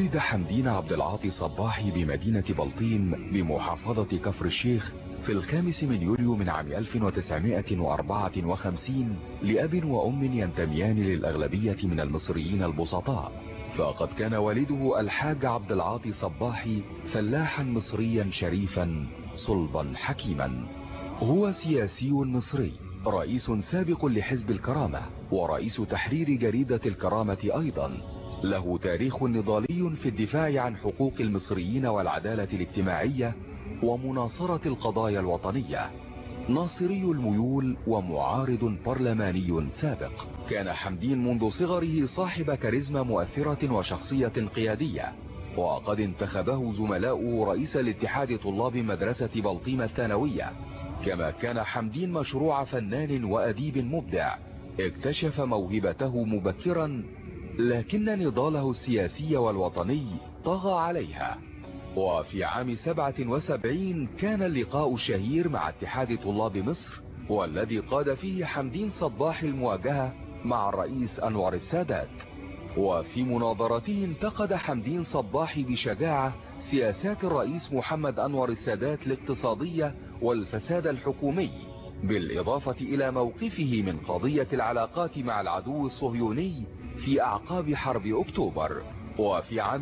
ولد حمدين عبد العاطي صباحي بمدينة بلطيم بمحافظة كفر الشيخ في الخامس من يوليو من عام 1954 لأب وأم ينتميان للأغلبية من المصريين البسطاء فقد كان والده الحاج عبد العاطي صباحي فلاحا مصريا شريفا صلبا حكيما هو سياسي مصري رئيس سابق لحزب الكرامة ورئيس تحرير جريدة الكرامة أيضا له تاريخ نضالي في الدفاع عن حقوق المصريين والعدالة الاجتماعية ومناصرة القضايا الوطنية ناصري الميول ومعارض برلماني سابق كان حمدين منذ صغره صاحب كاريزما مؤثرة وشخصية قيادية وقد انتخبه زملاؤه رئيس الاتحاد طلاب مدرسة بلطيم الثانوية كما كان حمدين مشروع فنان وأديب مبدع اكتشف موهبته مبكرا لكن نضاله السياسي والوطني طغى عليها وفي عام 77 كان اللقاء الشهير مع اتحاد طلاب مصر والذي قاد فيه حمدين صباح المواجهة مع الرئيس أنور السادات وفي مناظرته انتقد حمدين صباح بشجاعة سياسات الرئيس محمد أنور السادات الاقتصادية والفساد الحكومي بالإضافة إلى موقفه من قضية العلاقات مع العدو الصهيوني في أعقاب حرب أكتوبر وفي عام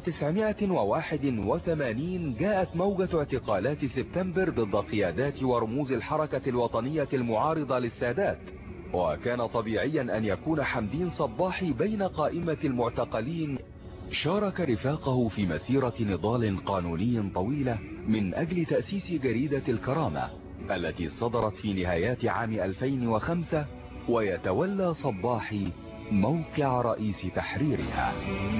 1981 جاءت موجة اعتقالات سبتمبر ضد قيادات ورموز الحركة الوطنية المعارضة للسادات وكان طبيعيا أن يكون حمدين صباحي بين قائمة المعتقلين شارك رفاقه في مسيرة نضال قانوني طويلة من أجل تأسيس جريدة الكرامة التي صدرت في نهايات عام 2005 ويتولى صباحي موقع رئيس تحريرها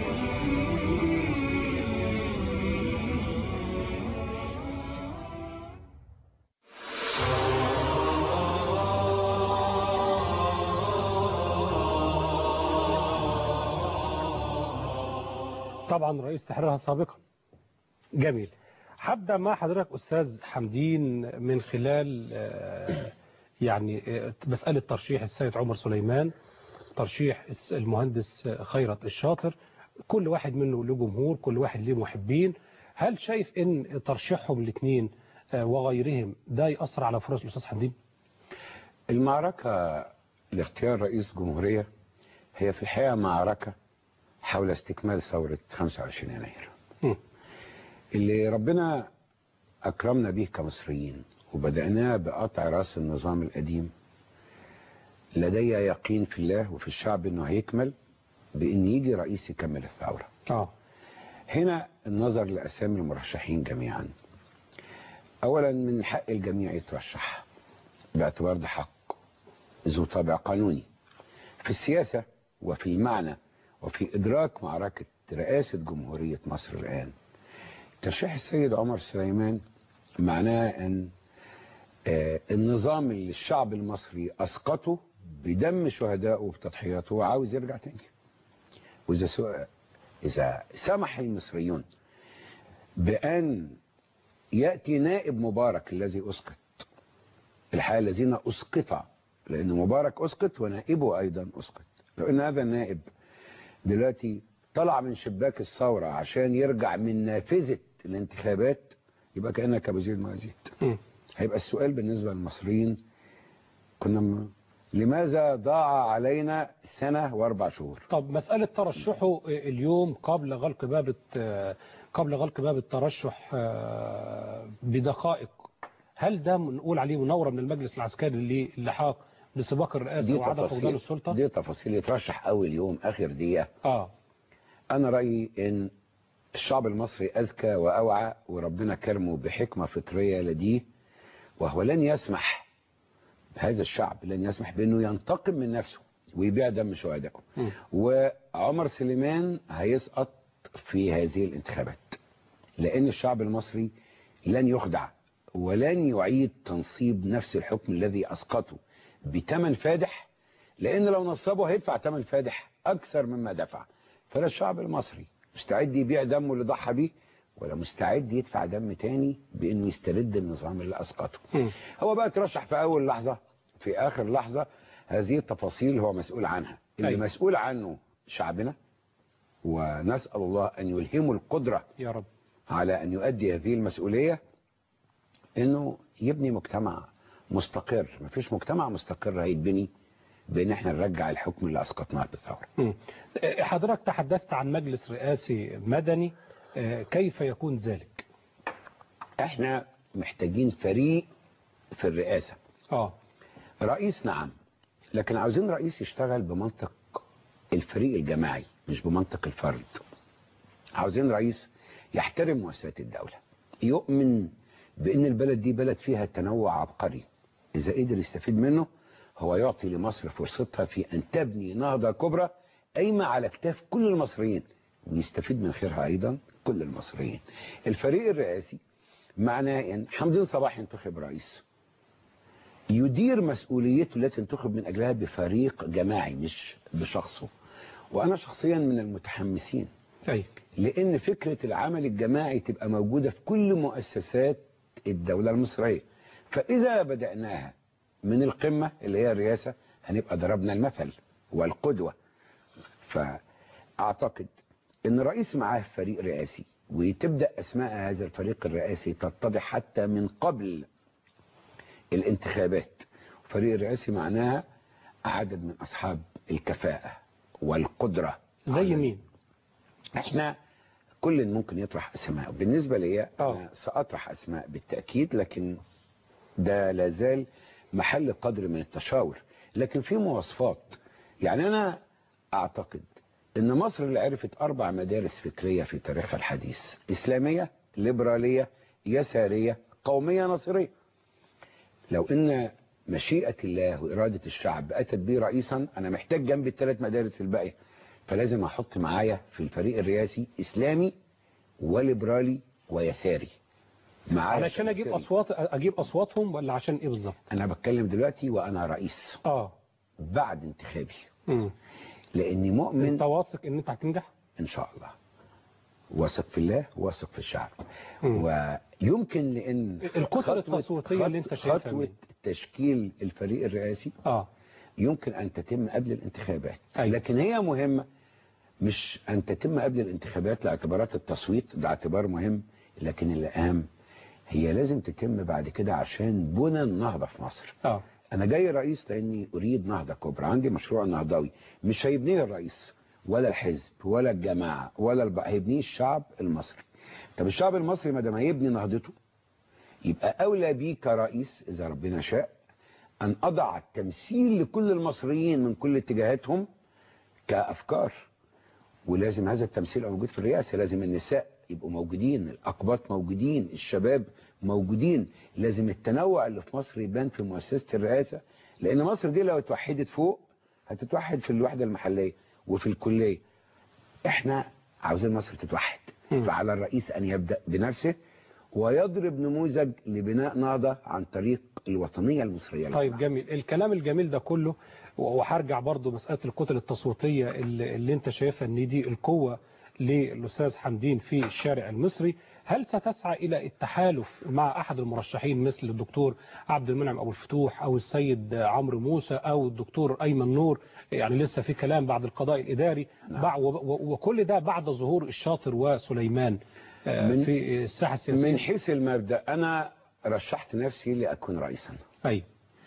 طبعا رئيس تحريرها سابقا جميل هبدا مع حضرتك استاذ حمدين من خلال يعني مساله ترشيح السيد عمر سليمان ترشيح المهندس خيرت الشاطر كل واحد منه له جمهور كل واحد له محبين هل شايف ان ترشيحهم الاثنين وغيرهم ده يأثر على فرص الاستاذ حمدين المعركة لاختيار رئيس جمهورية هي في الحقيقة معركة حول استكمال ثورة 25 يناير م. اللي ربنا أكرمنا به كمصريين وبدأناه بقطع رأس النظام القديم لدي يقين في الله وفي الشعب انه هيكمل بان يجي رئيس يكمل الثورة اه هنا النظر لاسامي المرشحين جميعا اولا من حق الجميع يترشح باعتبار ده حق ذو طابع قانوني في السياسة وفي المعنى وفي ادراك معركة رئاسة جمهورية مصر الان ترشيح السيد عمر سليمان معناه ان آه النظام اللي الشعب المصري اسقطه بدم شهدائه وبتضحياته وعاوز يرجع تاني وإذا سؤال إذا سمح المصريون بأن يأتي نائب مبارك الذي أسقط الحقيقة الذين أسقط لأن مبارك أسقط ونائبه أيضا أسقط لو أن هذا النائب دلوقتي طلع من شباك الثورة عشان يرجع من نافذة الانتخابات يبقى كأنك كبزير الموازيد هيبقى السؤال بالنسبة للمصريين كنا لماذا ضاع علينا سنة واربع شهور طب مسألة ترشحه اليوم قبل غلق باب قبل غلق باب الترشح بدقائق هل ده نقول عليه مناورة من المجلس العسكري للحاق بسباق الرئاسة وعدم فقدان السلطة دي تفاصيل يترشح أول يوم آخر دقيقة آه أنا رأيي إن الشعب المصري أذكى وأوعى وربنا كرمه بحكمة فطرية لديه وهو لن يسمح هذا الشعب لن يسمح بأنه ينتقم من نفسه ويبيع دم شهدائه وعمر سليمان هيسقط في هذه الانتخابات لأن الشعب المصري لن يخدع ولن يعيد تنصيب نفس الحكم الذي أسقطه بتمن فادح لأن لو نصبه هيدفع تمن فادح أكثر مما دفع فلا الشعب المصري مستعد يبيع دمه اللي ضحى بيه ولا مستعد يدفع دم تاني بانه يسترد النظام اللي اسقطه هو بقى ترشح في اول لحظة في اخر لحظة هذه التفاصيل هو مسؤول عنها اللي أيوة. مسؤول عنه شعبنا ونسأل الله أن يلهمه القدرة يا رب على أن يؤدي هذه المسؤولية أنه يبني مجتمع مستقر مفيش مجتمع مستقر هيتبني بأن احنا نرجع الحكم اللي أسقطناه بالثورة مم. آه، حضرتك تحدثت عن مجلس رئاسي مدني آه، كيف يكون ذلك احنا محتاجين فريق في الرئاسة اه رئيس نعم لكن عاوزين رئيس يشتغل بمنطق الفريق الجماعي مش بمنطق الفرد عاوزين رئيس يحترم مؤسسات الدولة يؤمن بأن البلد دي بلد فيها تنوع عبقري إذا قدر يستفيد منه هو يعطي لمصر فرصتها في أن تبني نهضة كبرى قايمة على كتاف كل المصريين ويستفيد من خيرها أيضا كل المصريين الفريق الرئاسي معناه أن حمدين صباح ينتخب رئيس يدير مسؤوليته التي انتخب من أجلها بفريق جماعي مش بشخصه وأنا شخصيا من المتحمسين أي لأن فكرة العمل الجماعي تبقى موجودة في كل مؤسسات الدولة المصرية فإذا بدأناها من القمة اللي هي الرئاسة هنبقى ضربنا المثل والقدوة فأعتقد أن الرئيس معاه فريق رئاسي وتبدأ أسماء هذا الفريق الرئاسي تتضح حتى من قبل الانتخابات فريق الرئاسي معناها عدد من أصحاب الكفاءة والقدرة زي مين احنا كل ممكن يطرح اسماء بالنسبة لي آه. انا ساطرح اسماء بالتأكيد لكن ده لازال محل قدر من التشاور لكن في مواصفات يعني انا اعتقد ان مصر اللي عرفت اربع مدارس فكرية في تاريخها الحديث اسلامية ليبرالية يسارية قومية نصرية لو ان مشيئة الله وإرادة الشعب أتت بي رئيسا أنا محتاج جنب الثلاث مدارس الباقية فلازم أحط معايا في الفريق الرئاسي إسلامي وليبرالي ويساري معايا علشان اجيب يساري. اصوات اجيب اصواتهم ولا عشان ايه بالظبط أنا بتكلم دلوقتي وأنا رئيس اه بعد انتخابي مم. لأني مؤمن انت واثق ان انت هتنجح إن شاء الله واثق في الله واثق في الشعب مم. ويمكن لأن الكتل خطوة- التصويتية اللي أنت شايفها خطوة مين؟ تشكيل الفريق الرئاسي اه يمكن أن تتم قبل الانتخابات أيوة. لكن هي مهمة مش أن تتم قبل الانتخابات لاعتبارات التصويت ده اعتبار مهم لكن الأهم هي لازم تتم بعد كده عشان بنى النهضة في مصر اه أنا جاي رئيس لأني أريد نهضة كبرى عندي مشروع نهضوي مش هيبنيه الرئيس ولا الحزب ولا الجماعة ولا الب... هيبنيه الشعب المصري طب الشعب المصري ما دام هيبني نهضته يبقى أولى بيه كرئيس إذا ربنا شاء أن أضع التمثيل لكل المصريين من كل اتجاهاتهم كأفكار ولازم هذا التمثيل يبقى موجود في الرئاسة لازم النساء يبقوا موجودين الأقباط موجودين الشباب موجودين لازم التنوع اللي في مصر يبان في مؤسسة الرئاسة لأن مصر دي لو اتوحدت فوق هتتوحد في الوحدة المحلية وفي الكلية احنا عاوزين مصر تتوحد مم. فعلى الرئيس أن يبدأ بنفسه ويضرب نموذج لبناء نهضة عن طريق الوطنية المصرية طيب الأولى. جميل الكلام الجميل ده كله وهرجع برضو مسألة الكتل التصويتية اللي, اللي انت شايفها ان دي القوة للأستاذ حمدين في الشارع المصري هل ستسعى إلى التحالف مع أحد المرشحين مثل الدكتور عبد المنعم أبو الفتوح أو السيد عمرو موسى أو الدكتور أيمن نور يعني لسه في كلام بعد القضاء الإداري نعم. بع- و- و- وكل ده بعد ظهور الشاطر وسليمان آه، من- في الساحة السياسية من حيث المبدأ أنا رشحت نفسي لأكون رئيسا أي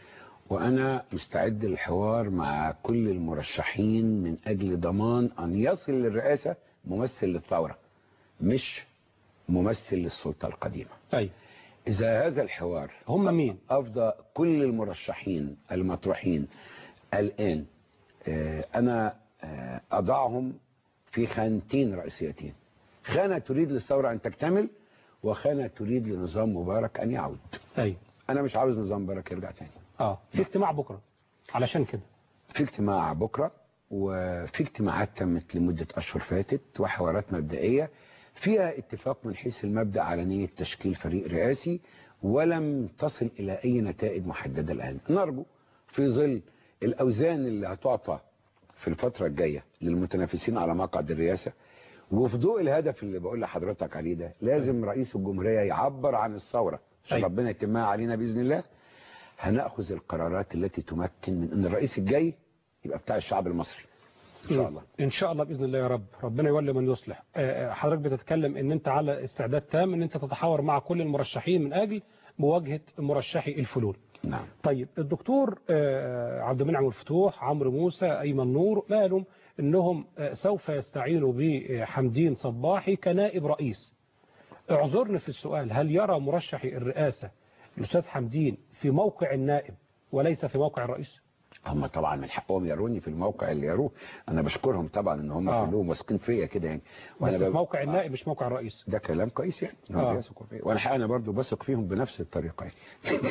وأنا مستعد للحوار مع كل المرشحين من أجل ضمان أن يصل للرئاسة ممثل للثورة مش ممثل للسلطة القديمة أي إذا هذا الحوار هم مين أفضى كل المرشحين المطروحين الآن آه، أنا آه، أضعهم في خانتين رئيسيتين خانة تريد للثورة أن تكتمل وخانة تريد لنظام مبارك أن يعود أي أنا مش عاوز نظام مبارك يرجع تاني اه في اجتماع بكرة علشان كده في اجتماع بكرة وفي اجتماعات تمت لمدة أشهر فاتت وحوارات مبدئية فيها اتفاق من حيث المبدأ على نية تشكيل فريق رئاسي ولم تصل إلى أي نتائج محددة الآن نرجو في ظل الأوزان اللي هتعطى في الفترة الجاية للمتنافسين على مقعد الرئاسة وفي ضوء الهدف اللي بقول لحضرتك عليه ده لازم رئيس الجمهورية يعبر عن الثورة عشان أيوة. ربنا يتمها علينا بإذن الله هنأخذ القرارات التي تمكن من أن الرئيس الجاي يبقى بتاع الشعب المصري ان شاء الله ان شاء الله باذن الله يا رب ربنا يولي من يصلح آه، آه، حضرتك بتتكلم ان انت على استعداد تام ان انت تتحاور مع كل المرشحين من اجل مواجهه مرشحي الفلول نعم طيب الدكتور آه، عبد المنعم الفتوح عمرو موسى ايمن نور قالوا انهم آه، سوف يستعينوا بحمدين صباحي كنائب رئيس اعذرني في السؤال هل يرى مرشحي الرئاسه الاستاذ حمدين في موقع النائب وليس في موقع الرئيس هم طبعا من حقهم يروني في الموقع اللي يروه انا بشكرهم طبعا ان هم آه. كلهم واثقين فيا كده يعني بس في بب- موقع النائب مش موقع الرئيس ده كلام كويس يعني إن هم آه. بيثقوا فيا وانا حقيقة انا برضو بثق فيهم بنفس الطريقه يعني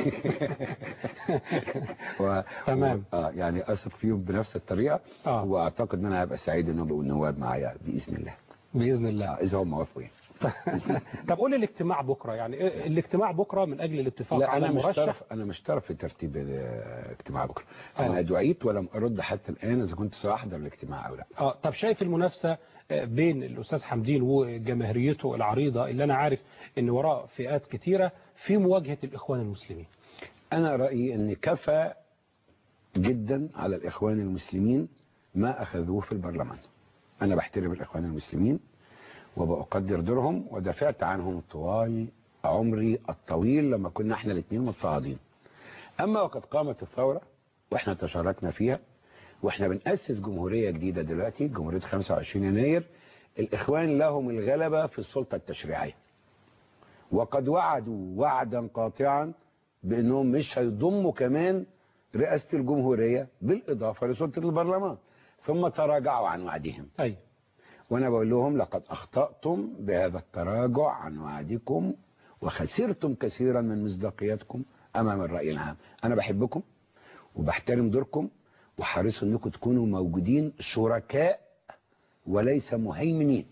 و... تمام. و... اه يعني اثق فيهم بنفس الطريقه آه. واعتقد ان انا هبقى سعيد انهم يبقوا نواب معايا باذن الله باذن الله آه، اذا هم وافقوا يعني طب قول لي الاجتماع بكره يعني إيه الاجتماع بكره من اجل الاتفاق لا على انا مش مرشح طرف انا مش طرف في ترتيب الاجتماع بكره آه. انا دعيت ولم ارد حتى الان اذا كنت ساحضر الاجتماع او لا اه طب شايف المنافسه آه، بين الاستاذ حمدين وجماهيريته العريضه اللي انا عارف ان وراه فئات كتيره في مواجهه الاخوان المسلمين انا رايي ان كفى جدا على الاخوان المسلمين ما اخذوه في البرلمان انا بحترم الاخوان المسلمين وبقدر دورهم ودافعت عنهم طوال عمري الطويل لما كنا احنا الاثنين مضطهدين اما وقد قامت الثوره واحنا تشاركنا فيها واحنا بنأسس جمهوريه جديده دلوقتي جمهوريه 25 يناير الاخوان لهم الغلبه في السلطه التشريعيه وقد وعدوا وعدا قاطعا بانهم مش هيضموا كمان رئاسه الجمهوريه بالاضافه لسلطه البرلمان ثم تراجعوا عن وعدهم اي وانا بقول لهم لقد اخطاتم بهذا التراجع عن وعدكم وخسرتم كثيرا من مصداقيتكم امام الراي العام انا بحبكم وبحترم دوركم وحريص انكم تكونوا موجودين شركاء وليس مهيمنين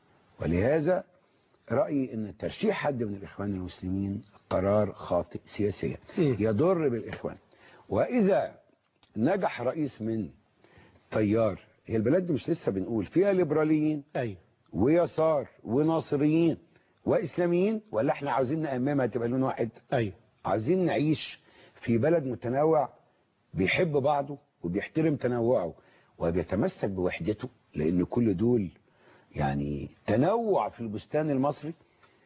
ولهذا رايي ان ترشيح حد من الاخوان المسلمين قرار خاطئ سياسيا مم. يضر بالاخوان واذا نجح رئيس من تيار هي البلد دي مش لسه بنقول فيها ليبراليين اي ويسار وناصريين واسلاميين ولا احنا عاوزين نأممها تبقى لون واحد اي عايزين نعيش في بلد متنوع بيحب بعضه وبيحترم تنوعه وبيتمسك بوحدته لان كل دول يعني تنوع في البستان المصري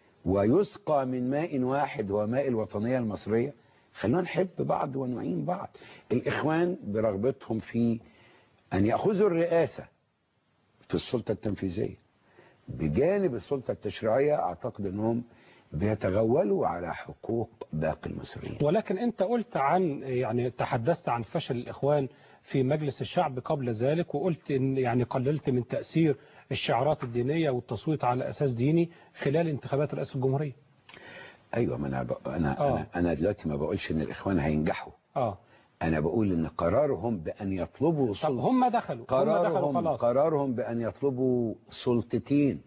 ويسقى من ماء واحد هو ماء الوطنية المصرية خلونا نحب بعض ونعين بعض الإخوان برغبتهم في أن يأخذوا الرئاسة في السلطة التنفيذية بجانب السلطة التشريعية أعتقد أنهم بيتغولوا على حقوق باقي المصريين ولكن انت قلت عن يعني تحدثت عن فشل الاخوان في مجلس الشعب قبل ذلك وقلت ان يعني قللت من تاثير الشعارات الدينيه والتصويت على اساس ديني خلال انتخابات رئاسه الجمهوريه أيوة ما أنا, ب... أنا, آه. أنا, أنا دلوقتي ما بقولش أن الإخوان هينجحوا اه أنا بقول أن قرارهم بأن يطلبوا طب سلطة هم دخلوا هم دخلوا قرارهم خلاص قرارهم بأن يطلبوا سلطتين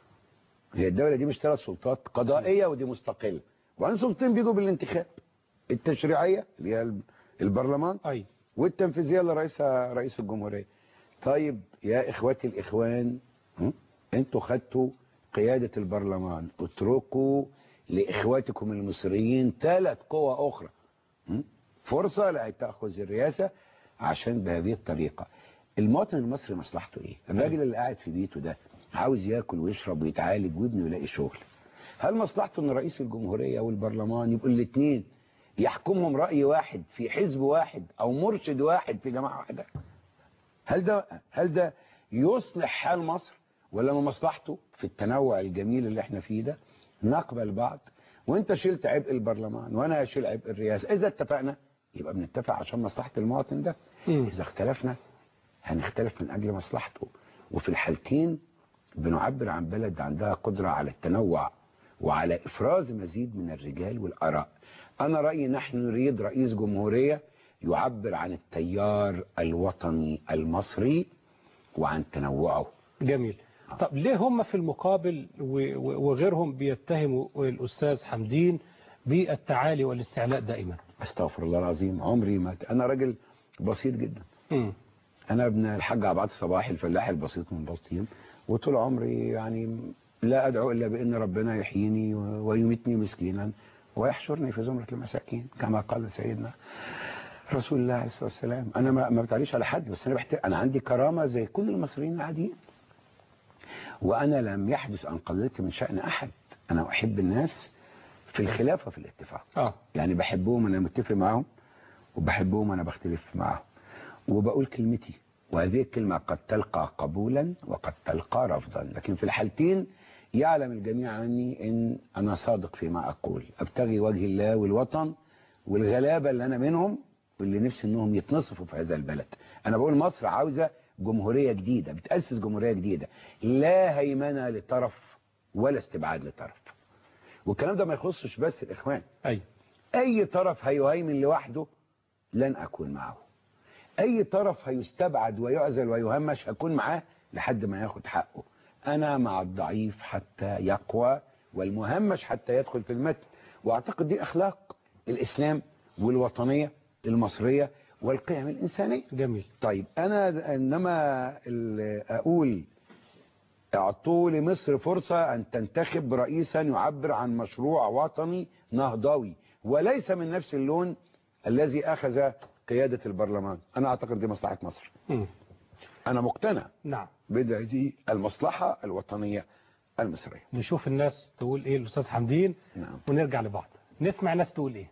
هي الدولة دي مش ثلاث سلطات قضائية ودي مستقلة وبعدين سلطتين بيجوا بالانتخاب التشريعية اللي هي البرلمان اي والتنفيذية اللي رئيسها رئيس الجمهورية طيب يا إخواتي الإخوان هم؟ انتوا خدتوا قيادة البرلمان اتركوا لإخواتكم المصريين ثلاث قوى أخرى هم؟ فرصة لأن تأخذ الرئاسة عشان بهذه الطريقة المواطن المصري مصلحته ايه الراجل اللي قاعد في بيته ده عاوز ياكل ويشرب ويتعالج وابنه يلاقي شغل هل مصلحته ان رئيس الجمهورية والبرلمان يبقوا الاثنين يحكمهم رأي واحد في حزب واحد او مرشد واحد في جماعة واحدة هل ده هل ده يصلح حال مصر ولا من مصلحته في التنوع الجميل اللي احنا فيه ده نقبل بعض وانت شلت عبء البرلمان وانا اشيل عبء الرئاسة اذا اتفقنا يبقى بنتفق عشان مصلحة المواطن ده مم. اذا اختلفنا هنختلف من اجل مصلحته وفي الحالتين بنعبر عن بلد عندها قدرة على التنوع وعلى افراز مزيد من الرجال والاراء انا رأيي نحن نريد رئيس جمهورية يعبر عن التيار الوطني المصري وعن تنوعه جميل طب ليه هم في المقابل و- و- وغيرهم بيتهموا الأستاذ حمدين بالتعالي والاستعلاء دائما استغفر الله العظيم عمري ما انا راجل بسيط جدا مم. انا ابن الحاج عبد صباحي الفلاح البسيط من بلطيم وطول عمري يعني لا ادعو الا بان ربنا يحييني و- ويميتني مسكينا ويحشرني في زمرة المساكين كما قال سيدنا رسول الله عليه الصلاة والسلام أنا ما ما بتعليش على حد بس أنا بحترم أنا عندي كرامة زي كل المصريين العاديين وأنا لم يحدث أن قللت من شأن أحد أنا أحب الناس في الخلاف وفي الاتفاق اه يعني بحبهم أنا متفق معهم وبحبهم أنا بختلف معهم وبقول كلمتي وهذه الكلمة قد تلقى قبولا وقد تلقى رفضا لكن في الحالتين يعلم الجميع عني ان انا صادق فيما اقول ابتغي وجه الله والوطن والغلابة اللي انا منهم واللي نفسي انهم يتنصفوا في هذا البلد انا بقول مصر عاوزة جمهورية جديدة بتأسس جمهورية جديدة لا هيمنة لطرف ولا استبعاد لطرف والكلام ده ما يخصش بس الاخوان ايوه اي طرف هيهيمن لوحده لن اكون معه اي طرف هيستبعد ويعزل ويهمش هكون معاه لحد ما ياخد حقه انا مع الضعيف حتى يقوى والمهمش حتى يدخل في المتن واعتقد دي اخلاق الاسلام والوطنية المصرية والقيم الانسانية جميل طيب انا انما ال- اقول اعطوا لمصر فرصة ان تنتخب رئيسا يعبر عن مشروع وطني نهضوي وليس من نفس اللون الذي اخذ قيادة البرلمان انا اعتقد دي مصلحة مصر مم. انا مقتنع نعم بهذه المصلحة الوطنية المصرية نشوف الناس تقول ايه الاستاذ حمدين نعم ونرجع لبعض نسمع الناس تقول ايه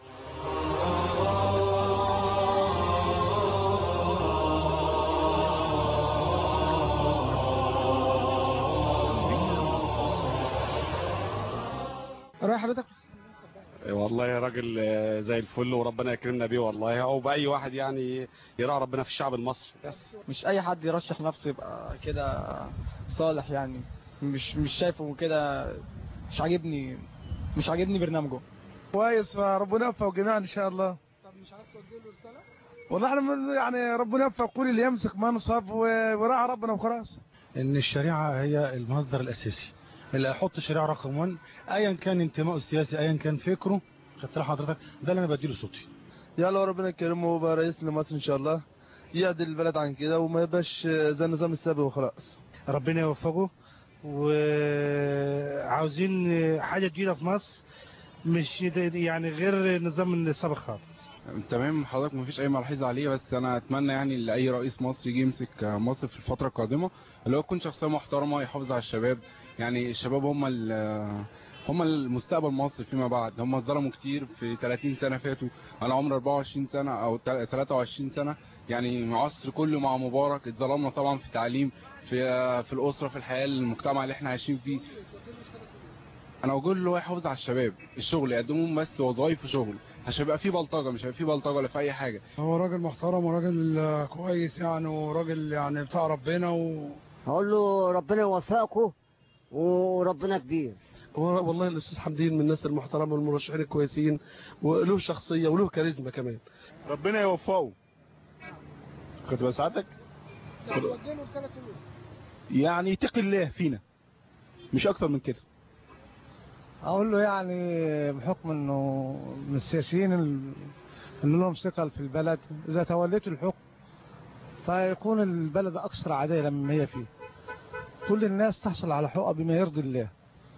رايح حضرتك والله يا راجل آه، زي الفل وربنا يكرمنا بيه والله او باي واحد يعني يراعي ربنا في الشعب المصري بس مش اي حد يرشح نفسه يبقى كده صالح يعني مش مش شايفه كده مش عاجبني مش عاجبني برنامجه كويس فربنا يوفق جميعا ان شاء الله طب مش عايز توجه له رساله والله احنا من- يعني ربنا يوفق كل اللي يمسك منصب و- وراعي ربنا وخلاص ان الشريعه هي المصدر الاساسي اللي هيحط الشريعه رقم 1 ايا كان انتمائه السياسي ايا كان فكره خدت حضرتك ده اللي انا بديله صوتي يلا ربنا يكرمه ويبقى رئيس لمصر ان شاء الله يعدل البلد عن كده وما يبقاش زي النظام السابق وخلاص ربنا يوفقه وعاوزين حاجه جديده في مصر مش يعني غير النظام السابق خالص تمام حضرتك مفيش اي ملاحظه عليه بس انا اتمنى يعني لاي رئيس مصري يجي يمسك مصر في الفتره القادمه اللي هو يكون شخصيه محترمه يحافظ على الشباب يعني الشباب هم ال- هم المستقبل مصر فيما بعد هم اتظلموا كتير في 30 سنه فاتوا انا عمري 24 سنه او تل- 23 سنه يعني عصر كله مع مبارك اتظلمنا طبعا في التعليم في في الاسره في الحياه المجتمع اللي احنا عايشين فيه انا بقول له هو يحافظ على الشباب الشغل يقدموا مثل وظايف وشغل مش هيبقى فيه بلطجه مش هيبقى فيه بلطجه ولا في اي حاجه هو راجل محترم وراجل آه، كويس يعني وراجل يعني بتاع ربنا و... هقول له ربنا يوفقكم وربنا كبير والله الاستاذ حمدين من الناس المحترمه والمرشحين الكويسين وله شخصيه وله كاريزما كمان ربنا يوفقه خد بس ساعتك توجه له رساله تقول يعني يتقي الله فينا مش اكتر من كده اقول له يعني بحكم انه من السياسيين ال- اللي لهم ثقل في البلد اذا توليت الحكم فيكون البلد اكثر عداله مما هي فيه كل الناس تحصل على حقوقها بما يرضي الله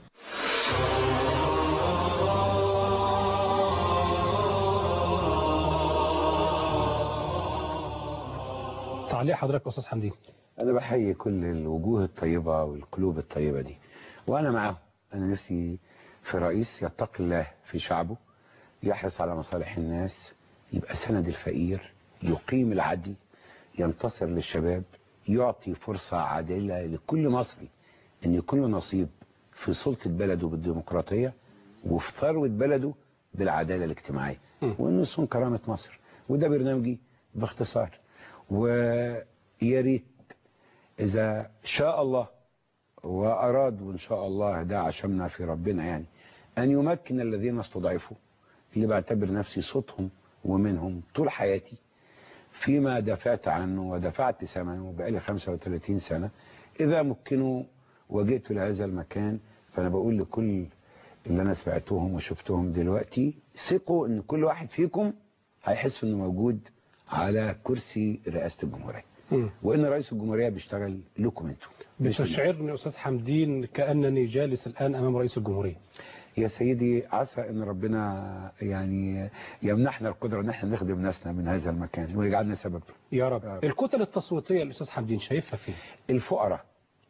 تعليق حضرتك يا استاذ حمدين انا بحيي كل الوجوه الطيبة والقلوب الطيبة دي وانا معاهم انا نفسي في رئيس يتقي الله في شعبه يحرص على مصالح الناس يبقى سند الفقير يقيم العدل ينتصر للشباب يعطي فرصة عادلة لكل مصري ان يكون له نصيب في سلطة بلده بالديمقراطية وفي ثروة بلده بالعدالة الاجتماعية م. وانه يصون كرامة مصر وده برنامجي باختصار ويا ريت إذا شاء الله وأراد وإن شاء الله ده عشمنا في ربنا يعني أن يمكن الذين استضعفوا اللي بعتبر نفسي صوتهم ومنهم طول حياتي فيما دفعت عنه ودفعت ثمنه بقالي 35 سنة إذا مكنوا وجئت لهذا المكان فأنا بقول لكل اللي أنا سمعتهم وشفتهم دلوقتي ثقوا إن كل واحد فيكم هيحس إنه موجود على كرسي رئاسة الجمهورية مم. وإن رئيس الجمهورية بيشتغل لكم انتم مش للناس. بتشعرني يا استاذ حمدين كانني جالس الان امام رئيس الجمهوريه يا سيدي عسى ان ربنا يعني يمنحنا القدره ان احنا نخدم ناسنا من هذا المكان ويجعلنا سبب يا رب الكتل التصويتيه الاستاذ حمدين شايفها فين الفقراء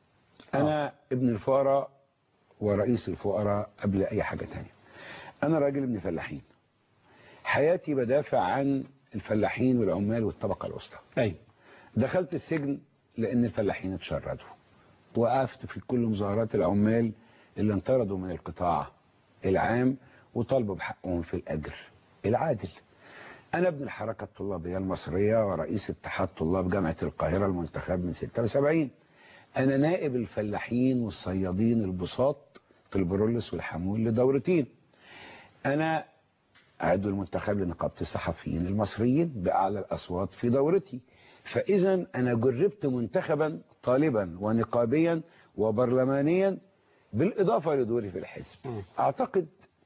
انا ابن الفقراء ورئيس الفقراء قبل اي حاجه تانية انا راجل ابن فلاحين حياتي بدافع عن الفلاحين والعمال والطبقه الوسطى ايوه دخلت السجن لان الفلاحين اتشردوا وقفت في كل مظاهرات العمال اللي انطردوا من القطاع العام وطالبوا بحقهم في الاجر العادل انا ابن الحركه الطلابيه المصريه ورئيس اتحاد طلاب جامعه القاهره المنتخب من 76 انا نائب الفلاحين والصيادين البساط في البرولس والحمول لدورتين انا عضو المنتخب لنقابه الصحفيين المصريين باعلى الاصوات في دورتي فاذا انا جربت منتخبا طالبا ونقابيا وبرلمانيا بالاضافه لدوري في الحزب اعتقد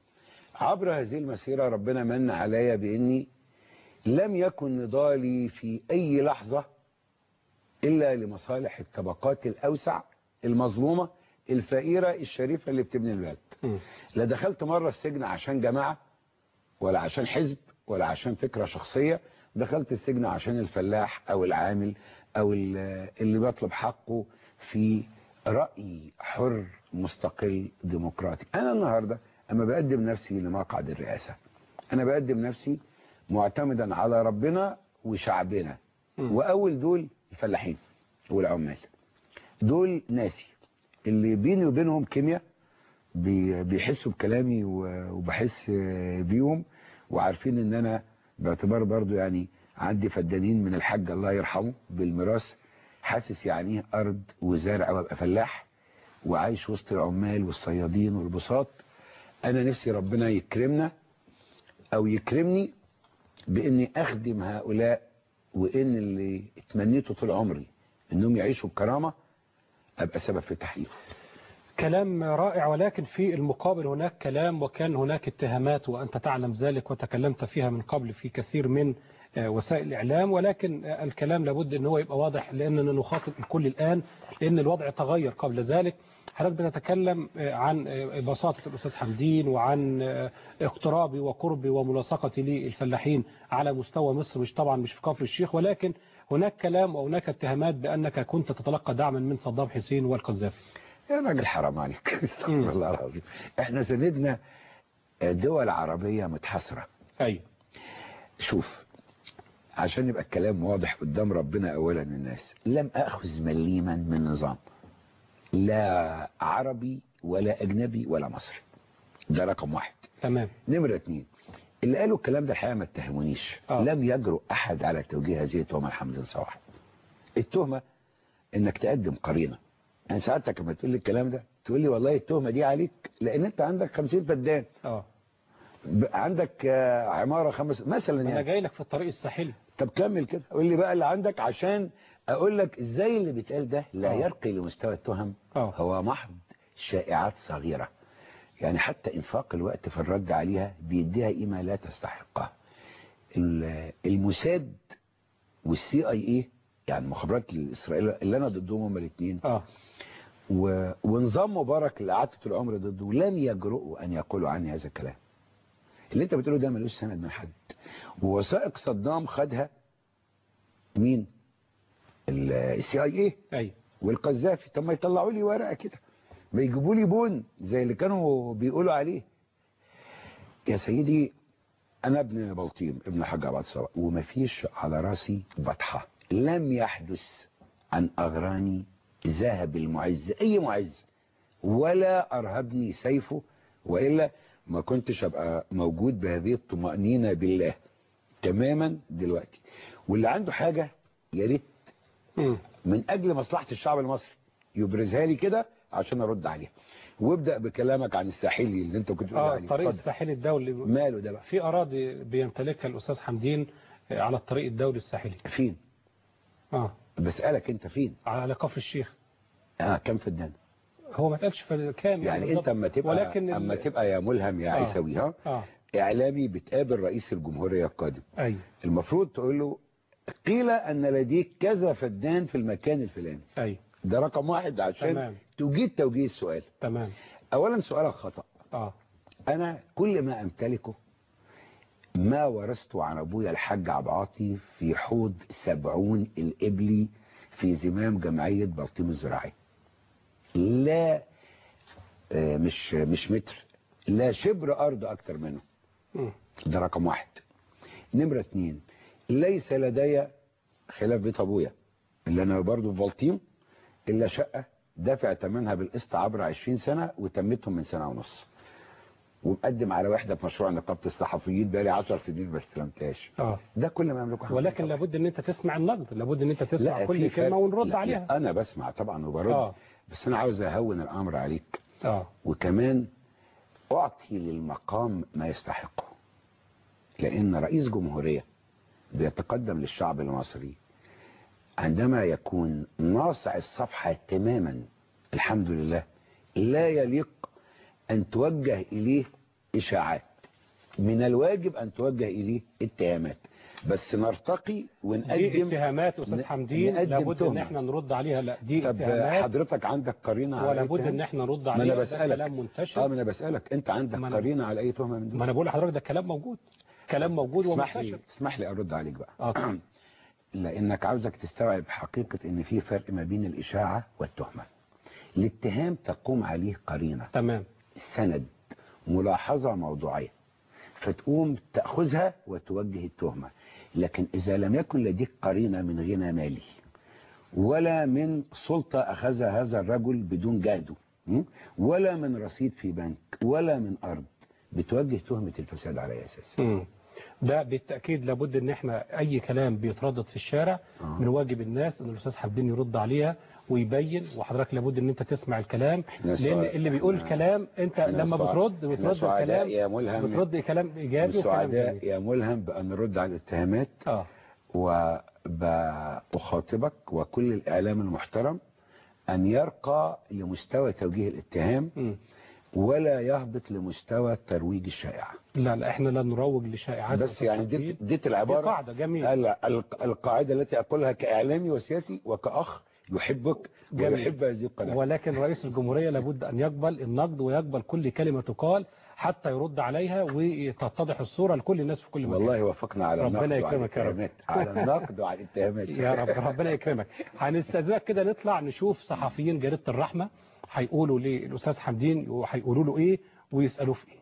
عبر هذه المسيره ربنا من علي باني لم يكن نضالي في اي لحظه الا لمصالح الطبقات الاوسع المظلومه الفقيره الشريفه اللي بتبني البلد لا دخلت مره السجن عشان جماعه ولا عشان حزب ولا عشان فكره شخصيه دخلت السجن عشان الفلاح او العامل او اللي بيطلب حقه في راي حر مستقل ديمقراطي انا النهارده اما بقدم نفسي لمقعد الرئاسه انا بقدم نفسي معتمدا على ربنا وشعبنا واول دول الفلاحين والعمال دول ناسي اللي بيني وبينهم كيمياء بيحسوا بكلامي وبحس بيهم وعارفين ان انا باعتبار برضو يعني عندي فدانين من الحاج الله يرحمه بالميراث حاسس يعني ايه ارض وزارع وابقى فلاح وعايش وسط العمال والصيادين والبساط انا نفسي ربنا يكرمنا او يكرمني باني اخدم هؤلاء وان اللي اتمنيته طول عمري انهم يعيشوا بكرامه ابقى سبب في تحقيقه كلام رائع ولكن في المقابل هناك كلام وكان هناك اتهامات وأنت تعلم ذلك وتكلمت فيها من قبل في كثير من وسائل الإعلام ولكن الكلام لابد أن هو يبقى واضح لأننا نخاطب الكل الآن لأن الوضع تغير قبل ذلك حضرتك بتتكلم عن بساطة الأستاذ حمدين وعن اقترابي وقربي وملاصقتي للفلاحين على مستوى مصر مش طبعا مش في كفر الشيخ ولكن هناك كلام وهناك اتهامات بأنك كنت تتلقى دعما من صدام حسين والقذافي يا راجل حرام عليك استغفر الله العظيم احنا سندنا دول عربية متحسرة ايوه شوف عشان يبقى الكلام واضح قدام ربنا اولا الناس لم اخذ مليما من نظام لا عربي ولا اجنبي ولا مصري ده رقم واحد تمام نمرة اتنين اللي قالوا الكلام ده الحقيقة ما اتهمونيش آه. لم يجرؤ احد على توجيه هذه التهمة الحمد صلاح التهمة انك تقدم قرينه يعني ساعتك لما تقول لي الكلام ده تقول لي والله التهمه دي عليك لان انت عندك 50 فدان اه عندك آه، عماره خمس مثلا انا يعني جاي لك في الطريق الساحلي طب كمل كده قول لي بقى اللي عندك عشان اقول لك ازاي اللي بيتقال ده لا آه. يرقي لمستوى التهم آه. هو محض شائعات صغيره يعني حتى انفاق الوقت في الرد عليها بيديها قيمه لا تستحقها ال- الموساد والسي اي اي يعني المخابرات الاسرائيليه اللي انا ضدهم هما الاثنين اه و... ونظام مبارك اللي قعدت طول عمري ضده لم يجرؤوا ان يقولوا عني هذا الكلام اللي انت بتقوله ده ملوش سند من حد ووثائق صدام خدها مين السي اي اي ايوه والقذافي طب ما يطلعوا لي ورقه كده ما يجيبوا لي بون زي اللي كانوا بيقولوا عليه يا سيدي انا ابن بلطيم ابن الحاج عبد الصباح ومفيش على راسي بطحه لم يحدث عن اغراني ذهب المعز اي معز ولا ارهبني سيفه والا ما كنتش ابقى موجود بهذه الطمانينه بالله تماما دلوقتي واللي عنده حاجه يا ريت مم. من اجل مصلحه الشعب المصري يبرزها لي كده عشان ارد عليها وابدا بكلامك عن الساحلي اللي انت كنت بتقول اه عليه الطريق اتفضل. الساحلي الدولي ماله ده بقى في اراضي بيمتلكها الاستاذ حمدين آه، على الطريق الدولي الساحلي فين اه بسالك انت فين على كفر الشيخ اه كم فدان هو ما اتقالش في كام يعني بالظبط. انت اما تبقى ولكن ال- اما تبقى يا ملهم يا آه. عيسوي ها اه اعلامي بتقابل رئيس الجمهوريه القادم ايوه المفروض تقول له قيل ان لديك كذا فدان في المكان الفلاني ايوه ده رقم واحد عشان تمام تجيد توجيه السؤال تمام اولا سؤالك خطا اه انا كل ما امتلكه ما ورثته عن ابويا الحاج عبد العاطي في حوض سبعون الابلي في زمام جمعيه بلطيم الزراعي لا آه، مش مش متر لا شبر ارض اكتر منه مم. ده رقم واحد نمرة اتنين ليس لدي خلاف بيت ابويا اللي انا برضو في بلطيم الا شقة دافع ثمنها بالقسط عبر 20 سنة وتمتهم من سنة ونص ومقدم على وحدة في مشروع نقابة الصحفيين بقالي 10 سنين ما استلمتهاش اه ده كل ما يملكه ولكن لابد ان انت تسمع النقد لابد ان انت تسمع لا، كل في فرق. كلمه ونرد لا، عليها لا، انا بسمع طبعا وبرد اه بس انا عاوز اهون الامر عليك اه وكمان اعطي للمقام ما يستحقه لان رئيس جمهورية بيتقدم للشعب المصري عندما يكون ناصع الصفحة تماما الحمد لله لا يليق ان توجه اليه اشاعات من الواجب ان توجه اليه اتهامات بس نرتقي دي ونقدم اتهامات استاذ ن- حمدين نقدم لابد ان تهمة. احنا نرد عليها لا دي طب اتهامات حضرتك عندك قرينه على ولا أي بد تهمة؟ ان احنا نرد ما انا عليها ده بسالك كلام منتشر اه ما انا بسالك انت عندك ما أنا- قرينه على اي تهمه من دول ما انا بقول لحضرتك ده كلام موجود كلام موجود اسمح لي ومنتشر اسمح لي ارد عليك بقى اه طبعا. لانك عاوزك تستوعب حقيقه ان في فرق ما بين الاشاعه والتهمه الاتهام تقوم عليه قرينه تمام سند ملاحظه موضوعيه فتقوم تاخذها وتوجه التهمه لكن اذا لم يكن لديك قرينه من غنى مالي ولا من سلطه اخذها هذا الرجل بدون جهده م? ولا من رصيد في بنك ولا من ارض بتوجه تهمه الفساد على أي اساس مم. ده بالتأكيد لابد ان احنا اي كلام بيتردد في الشارع آه. من واجب الناس ان الاستاذ حمدين يرد عليها ويبين وحضرتك لابد ان انت تسمع الكلام إحنا لان سعداء- اللي بيقول إحنا- كلام انت إحنا لما سعداء- بترد إحنا بترد سعداء الكلام يا ملهم بترد كلام ايجابي وكلام سعداء جميل يا ملهم بأن نرد على الاتهامات اه وبأخاطبك وكل الإعلام المحترم أن يرقى لمستوى توجيه الاتهام مم. ولا يهبط لمستوى ترويج الشائعة لا لا احنا لا نروج لشائعات بس أستاذ يعني حمدين. ديت, ديت دي العبارة قاعدة جميلة ال- ال- القاعدة التي أقولها كإعلامي وسياسي وكأخ يحبك جميل. ويحب هذه القناة ولكن رئيس الجمهورية لابد أن يقبل النقد ويقبل كل كلمة تقال حتى يرد عليها وتتضح الصورة لكل الناس في كل مكان والله وافقنا على ربنا النقد وعلى يكرمك يا رب. الاتهامات على النقد وعلى الاتهامات يا رب ربنا يكرمك هنستاذنك كده نطلع نشوف صحفيين جريدة الرحمة هيقولوا للأستاذ حمدين وهيقولوا له إيه ويسألوه في إيه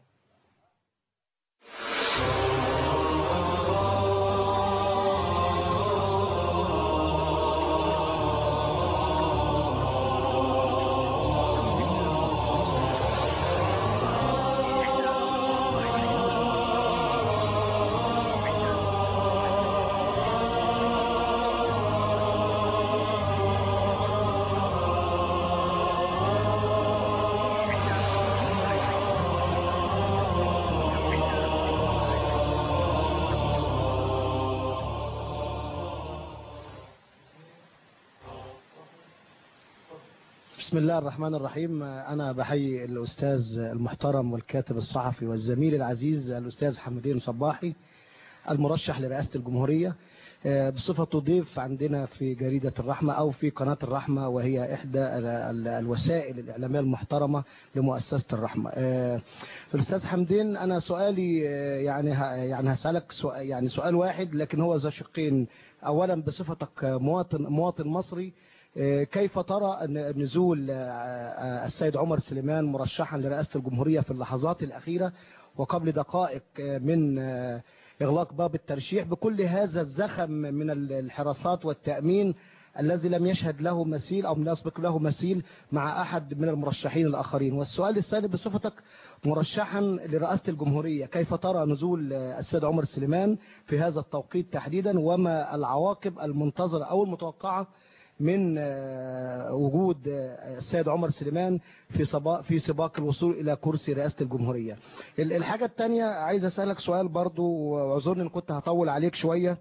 بسم الله الرحمن الرحيم أنا بحيي الأستاذ المحترم والكاتب الصحفي والزميل العزيز الأستاذ حمدين صباحي المرشح لرئاسة الجمهورية آه، بصفته ضيف عندنا في جريدة الرحمة أو في قناة الرحمة وهي إحدى ال- ال- الوسائل الإعلامية المحترمة لمؤسسة الرحمة آه، الأستاذ حمدين أنا سؤالي آه، يعني ه- يعني هسألك سؤال يعني سؤال واحد لكن هو ذا شقين أولا بصفتك مواطن مواطن مصري آه، كيف ترى أن نزول آه، آه، السيد عمر سليمان مرشحا لرئاسة الجمهورية في اللحظات الأخيرة وقبل دقائق آه، من آه، إغلاق باب الترشيح بكل هذا الزخم من ال- الحراسات والتأمين الذي لم يشهد له مثيل أو لم يسبق له مثيل مع أحد من المرشحين الآخرين والسؤال الثاني بصفتك مرشحا لرئاسة الجمهورية كيف ترى نزول آه، السيد عمر سليمان في هذا التوقيت تحديدا وما العواقب المنتظرة أو المتوقعة من آه، وجود آه، السيد عمر سليمان في سباق في سباق الوصول الى كرسي رئاسه الجمهوريه. ال- الحاجه الثانيه عايز اسالك سؤال برضو واعذرني ان كنت هطول عليك شويه.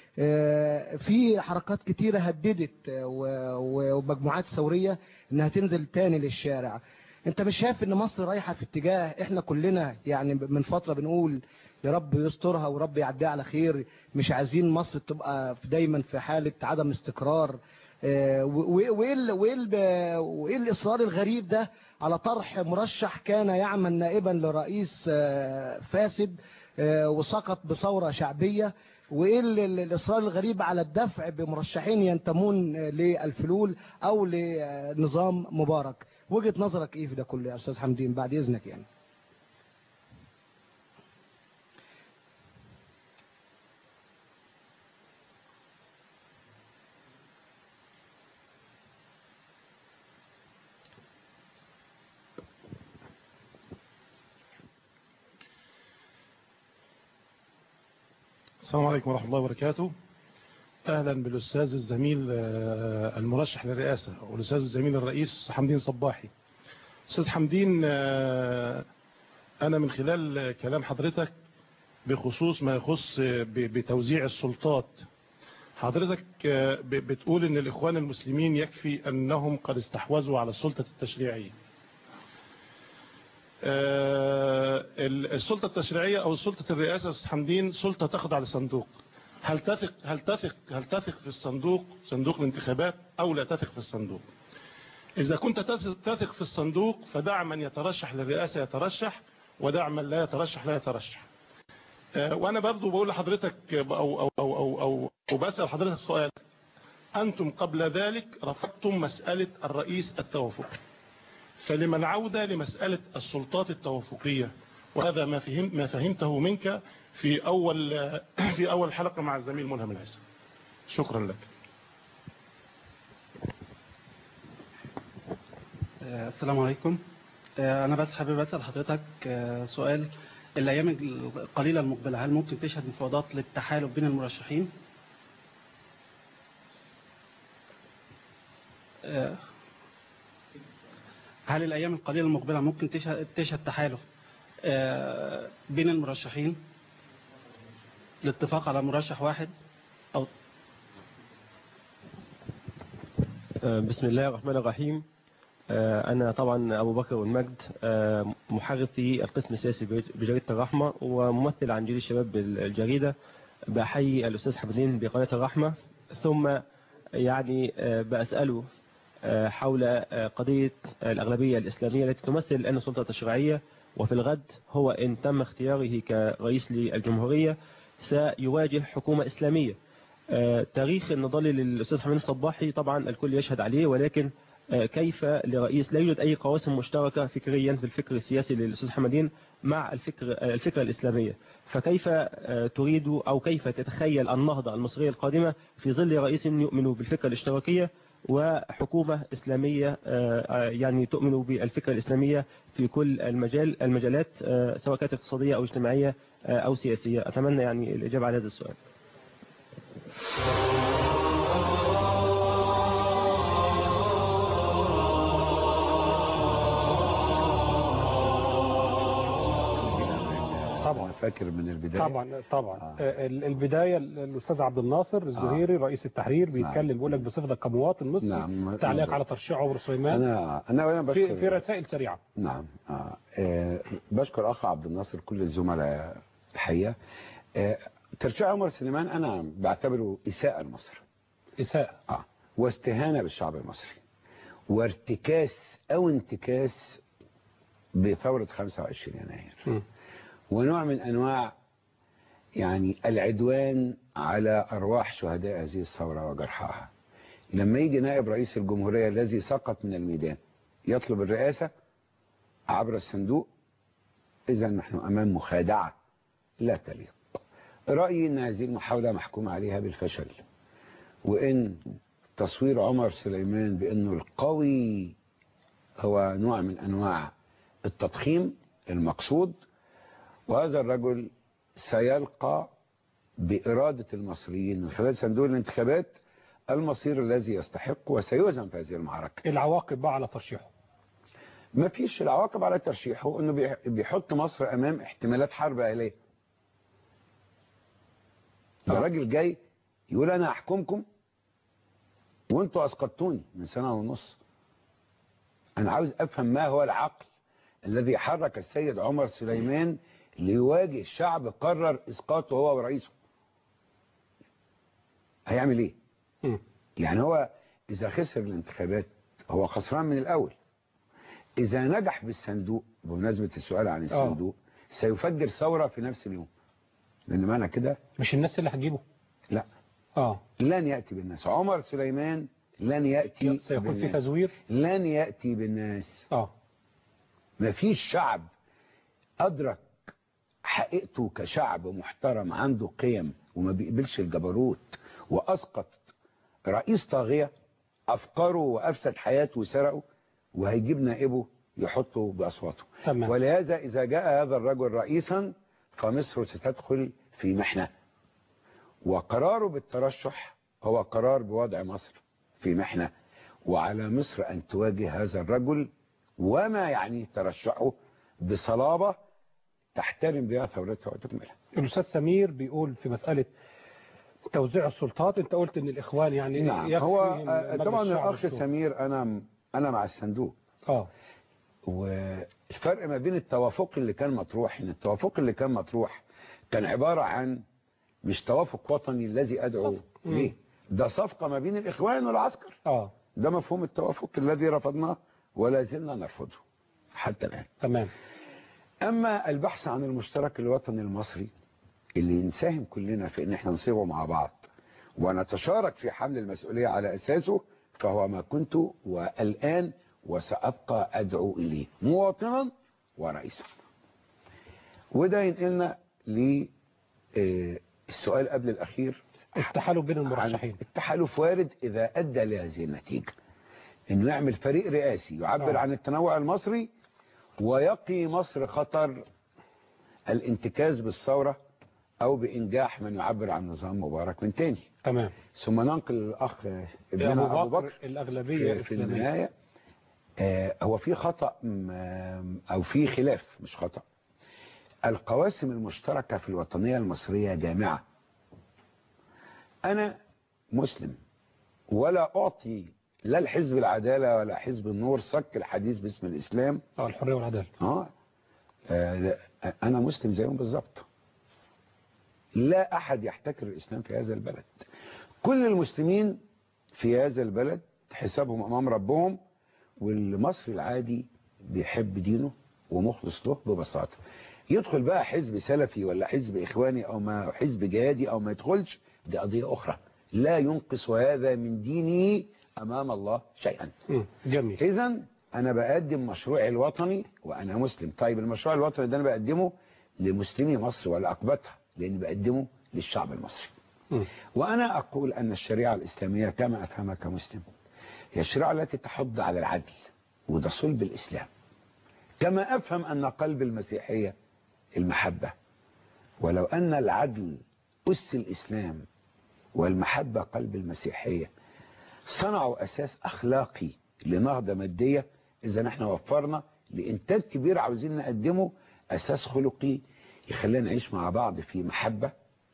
آه، في حركات كتيره هددت آه، و- و- ومجموعات ثوريه انها تنزل تاني للشارع. انت مش شايف ان مصر رايحه في اتجاه احنا كلنا يعني من فتره بنقول يا رب يسترها ورب يعديها على خير مش عايزين مصر تبقى دايما في حالة عدم استقرار آه، و- و- وايه ال- وايه ال- وايه الاصرار الغريب ده على طرح مرشح كان يعمل نائبا لرئيس آه، فاسد آه، وسقط بثوره شعبيه وايه ال- ال- الاصرار الغريب على الدفع بمرشحين ينتمون آه، للفلول او لنظام مبارك وجهه نظرك ايه في ده كله يا استاذ حمدين بعد اذنك يعني السلام عليكم ورحمة الله وبركاته أهلا بالأستاذ الزميل آه، المرشح للرئاسة والأستاذ الزميل الرئيس حمدين صباحي أستاذ حمدين آه، أنا من خلال كلام حضرتك بخصوص ما يخص ب- بتوزيع السلطات حضرتك آه، ب- بتقول أن الإخوان المسلمين يكفي أنهم قد استحوذوا على السلطة التشريعية آه، ال- السلطة التشريعية أو سلطة الرئاسة أستاذ حمدين سلطة تخضع لصندوق هل تثق هل تثق هل تثق في الصندوق صندوق الانتخابات أو لا تثق في الصندوق إذا كنت تثق تثق في الصندوق فدع من يترشح للرئاسة يترشح ودع من لا يترشح لا يترشح آه، وأنا برضو بقول لحضرتك أو أو أو أو, أو, أو بسأل حضرتك سؤال أنتم قبل ذلك رفضتم مسألة الرئيس التوافقي فلما العودة لمسألة السلطات التوافقية وهذا ما فهم ما فهمته منك في أول في أول حلقة مع الزميل ملهم العيسى شكرا لك آه، السلام عليكم آه، أنا بس حابب أسأل حضرتك آه، سؤال الأيام القليلة المقبلة هل ممكن تشهد مفاوضات للتحالف بين المرشحين؟ آه، هل الأيام القليلة المقبلة ممكن تشهد, تشهد تحالف آه، بين المرشحين الاتفاق على مرشح واحد أو آه، بسم الله الرحمن الرحيم آه، أنا طبعا أبو بكر والمجد آه، محرر في القسم السياسي بجريدة الرحمة وممثل عن جيل الشباب بالجريدة بحيي الأستاذ حمدين بقناة الرحمة ثم يعني آه، بأسأله آه، حول آه، قضية الأغلبية الإسلامية التي تمثل الآن السلطة التشريعية وفي الغد هو إن تم اختياره كرئيس للجمهورية سيواجه حكومة إسلامية آه، تاريخ النضال للأستاذ حمدين الصباحي طبعا الكل يشهد عليه ولكن آه، كيف لرئيس لا يوجد أي قواسم مشتركة فكريا في الفكر السياسي للأستاذ حمدين مع الفكر آه، الفكرة الإسلامية فكيف آه، تريد أو كيف تتخيل النهضة المصرية القادمة في ظل رئيس يؤمن بالفكرة الاشتراكية وحكومة إسلامية آه، آه، يعني تؤمن بالفكرة الإسلامية في كل المجال المجالات آه، سواء كانت اقتصادية أو اجتماعية آه، أو سياسية أتمنى يعني الإجابة على هذا السؤال طبعا فاكر من البداية طبعا طبعا آه. البدايه الاستاذ عبد الناصر الزهيري رئيس التحرير بيتكلم بيقول لك بصفتك كمواطن مصري نعم. تعليق على ترشيح عمر سليمان أنا أنا وأنا بشكر في في رسائل سريعه نعم آه. آه. بشكر أخ عبد الناصر كل الزملاء الحقيقة آه. ترشيح عمر سليمان أنا بعتبره إساءة لمصر إساءة آه. واستهانة بالشعب المصري وارتكاس أو انتكاس بثورة 25 يناير ونوع من أنواع يعني العدوان على أرواح شهداء هذه الثورة وجرحاها لما يجي نائب رئيس الجمهورية الذي سقط من الميدان يطلب الرئاسة عبر الصندوق إذا نحن أمام مخادعة لا تليق رأيي أن هذه المحاولة محكوم عليها بالفشل وإن تصوير عمر سليمان بأنه القوي هو نوع من أنواع التضخيم المقصود وهذا الرجل سيلقى بإرادة المصريين من خلال صندوق الانتخابات المصير الذي يستحق وسيهزم في هذه المعركة العواقب بقى على ترشيحه ما فيش العواقب على ترشيحه انه بيحط مصر امام احتمالات حرب اهليه ده راجل جاي يقول انا احكمكم وانتوا اسقطتوني من سنه ونص انا عاوز افهم ما هو العقل الذي حرك السيد عمر سليمان ليواجه شعب قرر اسقاطه هو ورئيسه هيعمل ايه يعني هو اذا خسر الانتخابات هو خسران من الاول اذا نجح بالصندوق بمناسبة السؤال عن الصندوق سيفجر ثورة في نفس اليوم لان معنى كده مش الناس اللي هتجيبه لا اه لن يأتي بالناس عمر سليمان لن يأتي سيكون في بالناس. تزوير لن يأتي بالناس اه مفيش شعب أدرك حقيقته كشعب محترم عنده قيم وما بيقبلش الجبروت وأسقط رئيس طاغية أفكاره وأفسد حياته وسرقه وهيجيب نائبه يحطه بأصواته تمام. ولهذا إذا جاء هذا الرجل رئيسا فمصر ستدخل في محنة وقراره بالترشح هو قرار بوضع مصر في محنة وعلى مصر أن تواجه هذا الرجل وما يعني ترشحه بصلابة تحترم بها ثورتها وتكملها الأستاذ سمير بيقول في مسألة توزيع السلطات انت قلت ان الاخوان يعني نعم يكفي هو من آه، مجلس طبعا الشعب الأخ والشورى. سمير أنا أنا مع الصندوق اه والفرق ما بين التوافق اللي كان مطروح ان التوافق اللي كان مطروح كان عبارة عن مش توافق وطني الذي أدعو ليه ده صفقة ما بين الإخوان والعسكر اه ده مفهوم التوافق الذي رفضناه ولا زلنا نرفضه حتى الآن تمام أما البحث عن المشترك الوطني المصري اللي نساهم كلنا في ان احنا نصيغه مع بعض ونتشارك في حمل المسؤولية على أساسه فهو ما كنت والآن وسأبقى أدعو إليه مواطنا ورئيسا وده ينقلنا للسؤال قبل الأخير التحالف بين المرشحين التحالف وارد إذا أدى لهذه النتيجة إنه يعمل فريق رئاسي يعبر آه. عن التنوع المصري ويقي مصر خطر الانتكاس بالثورة أو بإنجاح من يعبر عن نظام مبارك من تاني تمام ثم ننقل الأخ ابننا أبو بكر الأغلبية في, في الإسلامية النهاية آه، هو في خطأ م- أو في خلاف مش خطأ القواسم المشتركة في الوطنية المصرية جامعة أنا مسلم ولا أعطي لا الحزب العدالة ولا حزب النور صك الحديث باسم الإسلام اه الحرية والعدالة آه آه، لا، أنا مسلم زيهم بالظبط لا أحد يحتكر الإسلام في هذا البلد كل المسلمين في هذا البلد حسابهم أمام ربهم والمصري العادي بيحب دينه ومخلص له ببساطة يدخل بقى حزب سلفي ولا حزب إخواني أو ما حزب جهادي أو ما يدخلش دي قضية أخرى لا ينقص هذا من دينه أمام الله شيئا جميل إذا أنا بقدم مشروعي الوطني وأنا مسلم طيب المشروع الوطني ده أنا بقدمه لمسلمي مصر ولا أقبتها لأني بقدمه للشعب المصري وأنا أقول أن الشريعة الإسلامية كما أفهمها كمسلم هي الشريعة التي تحض على العدل وده صلب الإسلام كما أفهم أن قلب المسيحية المحبة ولو أن العدل أس الإسلام والمحبة قلب المسيحية صنعوا أساس أخلاقي لنهضة مادية إذا نحن وفرنا لإنتاج كبير عاوزين نقدمه أساس خلقي يخلينا نعيش مع بعض في محبة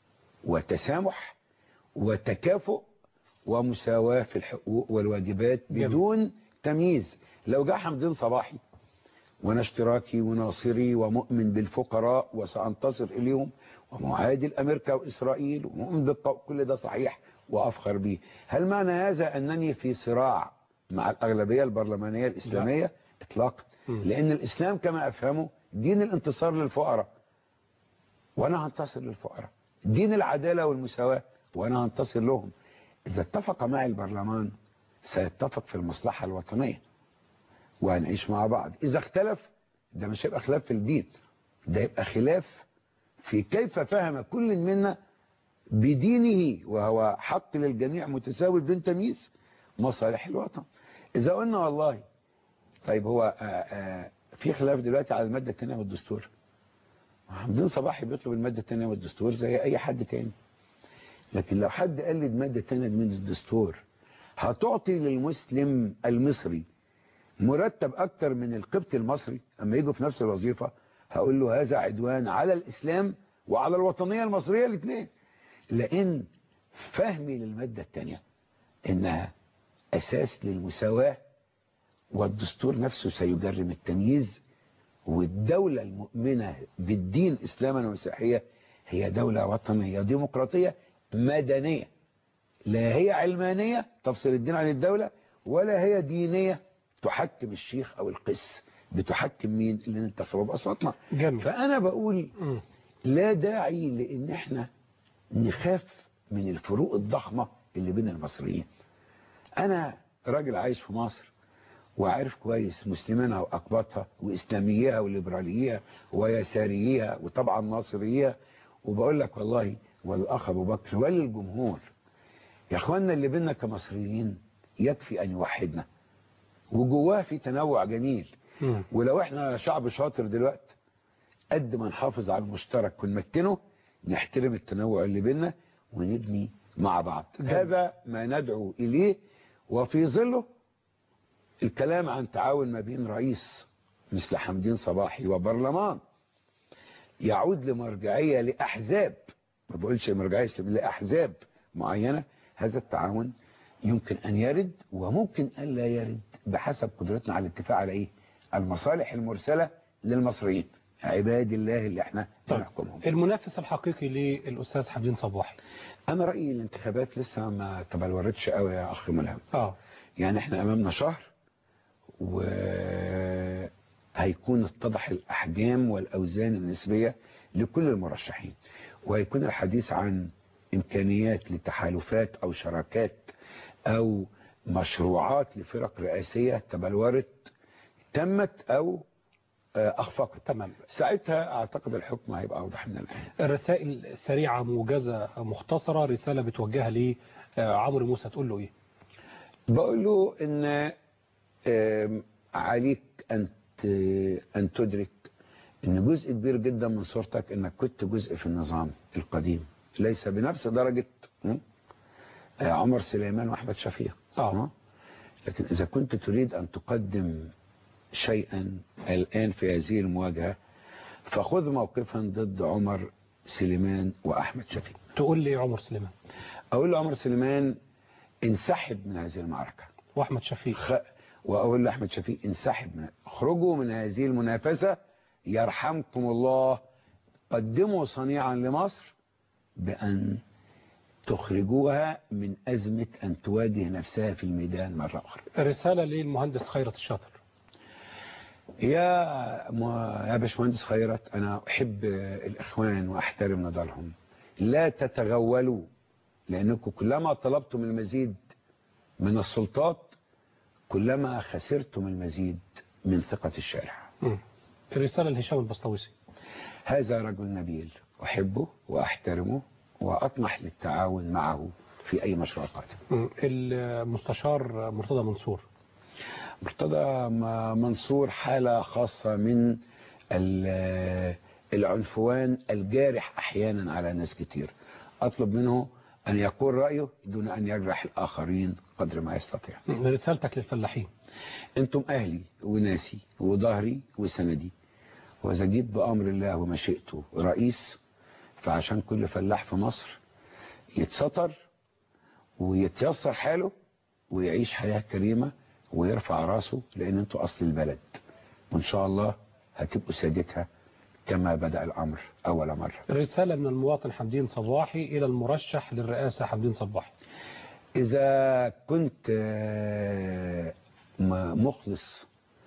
وتسامح وتكافؤ ومساواة في الحقوق والواجبات بدون تمييز لو جاء حمدين صباحي وانا اشتراكي وناصري ومؤمن بالفقراء وسأنتصر إليهم ومعادي لأمريكا وإسرائيل ومؤمن بالقو... كل ده صحيح وأفخر به هل معنى هذا أنني في صراع مع الأغلبية البرلمانية الإسلامية إطلاقا لأن الإسلام كما أفهمه دين الانتصار للفقراء وأنا هنتصر للفقراء دين العدالة والمساواة وأنا هنتصر لهم إذا اتفق معي البرلمان سيتفق في المصلحة الوطنية وهنعيش مع بعض إذا اختلف ده مش هيبقى خلاف في الدين ده يبقى خلاف في كيف فهم كل منا بدينه وهو حق للجميع متساوي بدون تمييز مصالح الوطن إذا قلنا والله طيب هو آآ آآ في خلاف دلوقتي على المادة الثانية من الدستور حمدين صباحي بيطلب المادة الثانية من الدستور زي أي حد تاني لكن لو حد قال لي المادة الثانية من الدستور هتعطي للمسلم المصري مرتب أكتر من القبط المصري أما يجوا في نفس الوظيفة هقول له هذا عدوان على الإسلام وعلى الوطنية المصرية الاثنين لأن فهمي للمادة الثانية إنها أساس للمساواة والدستور نفسه سيجرم التمييز والدولة المؤمنة بالدين إسلاما ومسيحية هي دولة وطنية ديمقراطية مدنية لا هي علمانية تفصل الدين عن الدولة ولا هي دينية تحكم الشيخ أو القس بتحكم مين اللي انتخبوا بأصواتنا جميل. فأنا بقول لا داعي لأن احنا نخاف من الفروق الضخمة اللي بين المصريين أنا راجل عايش في مصر وعارف كويس مسلمينها وأقباطها وإسلاميها وليبراليها ويساريها وطبعا ناصريها وبقول لك والله والأخ أبو بكر وللجمهور يا أخوانا اللي بينا كمصريين يكفي أن يوحدنا وجواه في تنوع جميل ولو احنا شعب شاطر دلوقتي قد ما نحافظ على المشترك ونمكنه نحترم التنوع اللي بينا ونبني مع بعض هذا ما ندعو إليه وفي ظله الكلام عن تعاون ما بين رئيس مثل حمدين صباحي وبرلمان يعود لمرجعية لأحزاب ما بقولش مرجعية إسلامية لأحزاب معينة هذا التعاون يمكن أن يرد وممكن أن لا يرد بحسب قدرتنا على الاتفاق على إيه المصالح المرسلة للمصريين عباد الله اللي احنا بنحكمهم المنافس الحقيقي للأستاذ حمدين صباحي أنا رأيي الانتخابات لسه ما تبلورتش قوي يا أخ ملهم اه يعني احنا أمامنا شهر وهيكون اتضح الأحجام والأوزان النسبية لكل المرشحين وهيكون الحديث عن إمكانيات لتحالفات أو شراكات أو مشروعات لفرق رئاسية تبلورت تمت أو أخفقت تمام ساعتها أعتقد الحكم هيبقى أوضح من الآن الرسائل سريعة موجزة مختصرة رسالة بتوجهها لعمرو موسى تقول له إيه بقول له إن آم، عليك أن ت- أن تدرك إن جزء كبير جدا من صورتك إنك كنت جزء في النظام القديم ليس بنفس درجة م? آه، عمر سليمان وأحمد شفيق آه. لكن إذا كنت تريد أن تقدم شيئا الآن في هذه المواجهة فخذ موقفا ضد عمر سليمان وأحمد شفيق تقول لي عمر سليمان أقول له عمر سليمان انسحب من هذه المعركة وأحمد شفيق خ... وأقول لأحمد شفيق انسحب من اخرجوا من هذه المنافسة يرحمكم الله قدموا صنيعا لمصر بأن تخرجوها من أزمة أن تواجه نفسها في الميدان مرة أخرى رسالة للمهندس خيرت الشاطر يا م... يا باشمهندس خيرت أنا أحب الإخوان وأحترم نضالهم لا تتغولوا لأنكم كلما طلبتم المزيد من السلطات كلما خسرتم المزيد من ثقة الشارع مم. الرسالة لهشام البسطويسي هذا رجل نبيل أحبه وأحترمه وأطمح للتعاون معه في أي مشروع قادم مم. المستشار مرتضى منصور مرتضى م- منصور حالة خاصة من ال- العنفوان الجارح أحيانا على ناس كتير أطلب منه أن يقول رأيه دون أن يجرح الآخرين قدر ما يستطيع مم. رسالتك للفلاحين أنتم أهلي وناسي وظهري وسندي وإذا جيت بأمر الله ومشيئته رئيس فعشان كل فلاح في مصر يتستر ويتيسر حاله ويعيش حياة كريمة ويرفع راسه لأن انتوا أصل البلد وإن شاء الله هتبقوا سادتها كما بدأ الأمر أول مرة رسالة من المواطن حمدين صباحي إلى المرشح للرئاسة حمدين صباحي إذا كنت آه، م- مخلص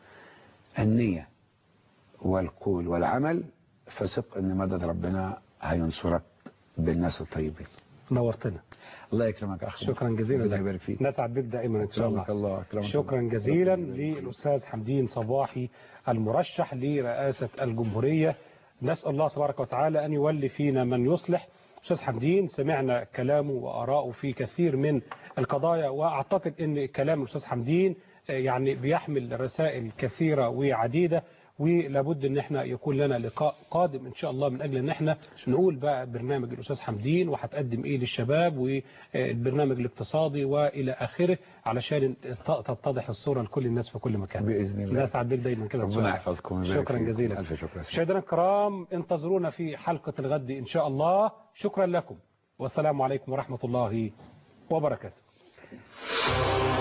النية والقول والعمل فثق أن مدد ربنا هينصرك بالناس الطيبين نورتنا الله يكرمك يا أخي شكرا جزيلا الله لك يبارك فيك نسعد بك دائما إن شاء الله أكرمك الله أكرمك شكرا الله. جزيلا للأستاذ حمدين صباحي المرشح لرئاسة الجمهورية نسأل الله تبارك وتعالى أن يولي فينا من يصلح أستاذ حمدين سمعنا كلامه وآراءه في كثير من القضايا وأعتقد أن كلام الأستاذ حمدين آه، يعني بيحمل رسائل كثيرة وعديدة ولابد ان احنا يكون لنا لقاء قادم ان شاء الله من اجل ان احنا نقول بقى برنامج الاستاذ حمدين وهتقدم ايه للشباب والبرنامج الاقتصادي والى اخره علشان تتضح الصوره لكل الناس في كل مكان باذن الله نسعد بك دايما كده إن شاء ربنا الله. يحفظكم ويبارك شكرا فيكم. جزيلا ألف شكر مشاهدينا الكرام انتظرونا في حلقه الغد ان شاء الله شكرا لكم والسلام عليكم ورحمه الله وبركاته